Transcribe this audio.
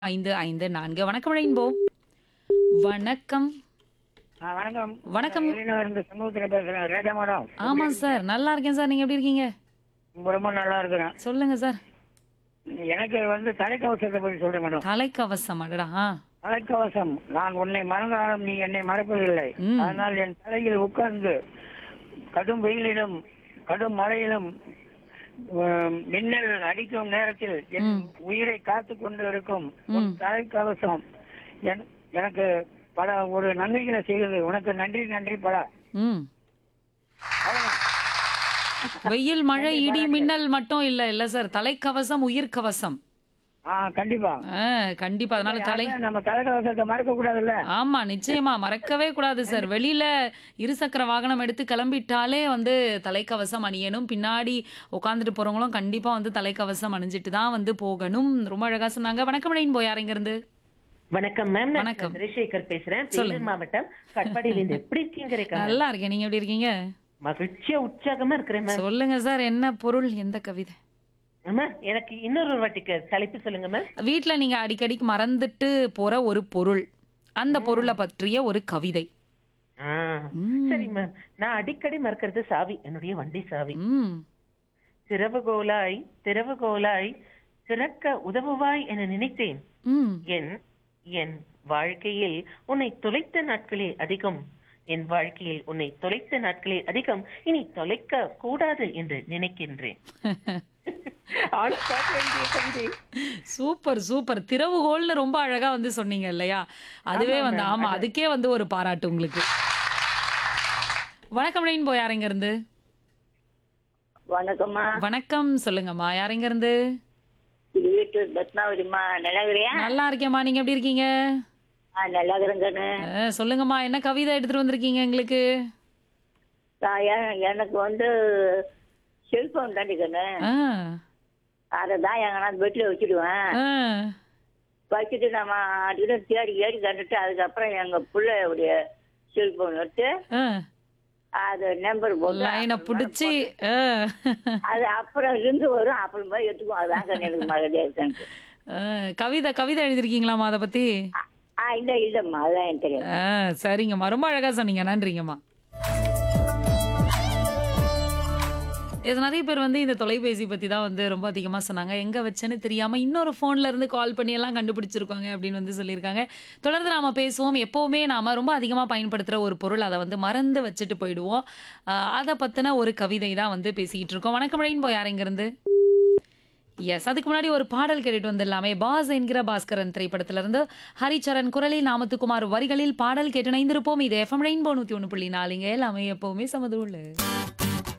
ஐந்து ஐந்து நான்கு வணக்கம் ரெயின்போ வணக்கம் ஆ, வணக்கம் வணக்கம். வெளியில இருந்து சமூகத்துல பேசுறேன் ரேஜா மேடம் ஆமாம் சார் நல்லா இருக்கேன் சார் நீங்க எப்படி இருக்கீங்க ரொம்ப ரொம்ப நல்லா இருக்கிறேன் சொல்லுங்க சார் எனக்கு வந்து தலைக்கவசத்தை பத்தி சொல்றேன் மேடம் தலைக்கவசம் அடடா ஆ. தலைக்கவசம் நான் உன்னை மறந்தாலும் நீ என்னை மறப்பதில்லை ம். அதனால் என் தலையில் உட்கார்ந்து கடும் வெயிலிலும் கடும் மழையிலும் உம், மின்னல் அடிக்கும் நேரத்தில் என் ம். உயிரை காத்து கொண்டு இருக்கும் உன் தலைக்கவசம் என்- எனக்கு பல ஒரு நன்மைகளை செய்தது உனக்கு நன்றி நன்றி பல ம் வெயில் மழை இடி மின்னல் மட்டும் இல்ல இல்ல சார் தலைக்கவசம் உயிர் கவசம் ஆ கண்டிப்பா ஆ, கண்டிப்பா அதனால தலை அதான் நம்ம தலைக்கவசத்தை மறக்க கூடாதுல்ல ஆமா நிச்சயமா மறக்கவே கூடாது சார் வெளியில இருசக்கர வாகனம் எடுத்து கிளம்பிட்டாலே வந்து தலைக்கவசம் அணியணும் பின்னாடி உட்காந்துட்டு போறவங்களும் கண்டிப்பா வந்து தலைக்கவசம் அணிஞ்சிட்டு தான் வந்து போகணும் ரொம்ப அழகா சொன்னாங்க வணக்கம் ரெயின் போய் யாருங்க இருந்து வணக்கம் மேம் நான் வணக்கம். சந்திரசேகர் பேசுறேன் சொல்லுங்க. வேலூர் மாவட்டம் கட்பாடியிலிருந்து எப்படி இருக்கீங்க ரேகா நல்லா இருக்கேன் நீங்க எப்படி இருக்கீங்க மகிழ்ச்சியா உற்சாகமா இருக்கிறேன் மேம் சொல்லுங்க சார் என்ன பொருள் எந்த கவிதை அம்மா எனக்கு இன்னொரு வாட்டிக்கு தலைப்பு சொல்லுங்க மேம் வீட்ல நீங்க அடிக்கடிக்கு மறந்துட்டு போற ஒரு பொருள் அந்த பொருளை பற்றிய ஒரு கவிதை ஆ, ம். சரி மேம் நான் அடிக்கடி மறக்கிறது சாவி என்னுடைய வண்டி சாவி ம் திறவுகோலாய் திறவுகோலாய் திறக்க உதவுவாய் என நினைத்தேன் ம் என் என் வாழ்க்கையில் உன்னை தொலைத்த நாட்களே அதிகம் என் வாழ்க்கையில் உன்னை தொலைத்த நாட்களே அதிகம் இனி தொலைக்க கூடாது என்று நினைக்கின்றேன் ஆள் பார்க்க வேண்டிய கவிதை. சூப்பர் சூப்பர் திறவுகோல்னு ரொம்ப அழகா வந்து சொன்னீங்க இல்லையா அதுவே ஆமா, வந்து ma'am. ஆமா அதுக்கே வந்து ஒரு பாராட்டு உங்களுக்கு வணக்கம் ரெயின் போய் யாருங்க இருந்து வணக்கம்மா வணக்கம் சொல்லுங்கம்மா யாருங்க இருந்து வீட்டு பத்மாவதிம்மா நல்லா இருக்கிறியா நல்லா இருக்கேம்மா நீங்க எப்படி இருக்கீங்க ஆ நல்லா இருக்கிறேங்கன்னு அஹ், சொல்லுங்கம்மா என்ன கவிதை எடுத்துட்டு வந்திருக்கீங்க எங்களுக்கு நான் எ- எனக்கு வந்து செல்போன் தாண்டிக்கண்ணு ஆ, அதை தான் எங்கன்னா பெட்டில் வச்சுடுவேன் ஆ. வச்சுட்டு நம்ம அடிக்கடி தேடி ஏறி கண்டுட்டு அதுக்கப்புறம் எங்கள் பிள்ளையுடைய செல்போன் எடுத்து ஆ. அது நம்பர் போட்டு லைனை பிடிச்சி ஆ. அது அப்புறம் இருந்து வரும் அப்புறம் போய் எடுத்துக்குவோம் அதுதான் கண்ணு எனக்கு மறதியாக இருக்கு ஆ, கவிதை கவிதை எழுதிருக்கீங்களாம்மா அதை பத்தி ஆ இல்லை இல்லைம்மா அதுதான் எனக்கு தெரியாது ஆ, சரிங்கம்மா ரொம்ப அழகா சொன்னீங்க நன்றிங்கம்மா இது நிறைய பேர் வந்து இந்த தொலைபேசி பத்தி தான் வந்து ரொம்ப அதிகமா சொன்னாங்க எங்க வச்சேன்னு தெரியாம இன்னொரு போன்ல இருந்து கால் பண்ணி எல்லாம் கண்டுபிடிச்சிருக்காங்க அப்படின்னு வந்து சொல்லியிருக்காங்க தொடர்ந்து நாம பேசுவோம் எப்பவுமே நாம ரொம்ப அதிகமா பயன்படுத்துற ஒரு பொருள் அதை வந்து மறந்து வச்சுட்டு போயிடுவோம் ஆஹ் அதை பத்தின ஒரு கவிதை தான் வந்து பேசிக்கிட்டு இருக்கோம் வணக்கம் ரெயின் போய் யாருங்க இருந்து எஸ் அதுக்கு முன்னாடி ஒரு பாடல் கேட்டுட்டு வந்துடலாமே பாஸ் என்கிற பாஸ்கரன் திரைப்படத்துல இருந்து ஹரிச்சரன் குரலில் நாமத்துக்குமார் வரிகளில் பாடல் கேட்டு இணைந்திருப்போம் இது எஃப்எம் ரெயின்போ நூத்தி ஒன்று புள்ளி நாலுங்க எல்லாமே எப்பவுமே சமதுள்ள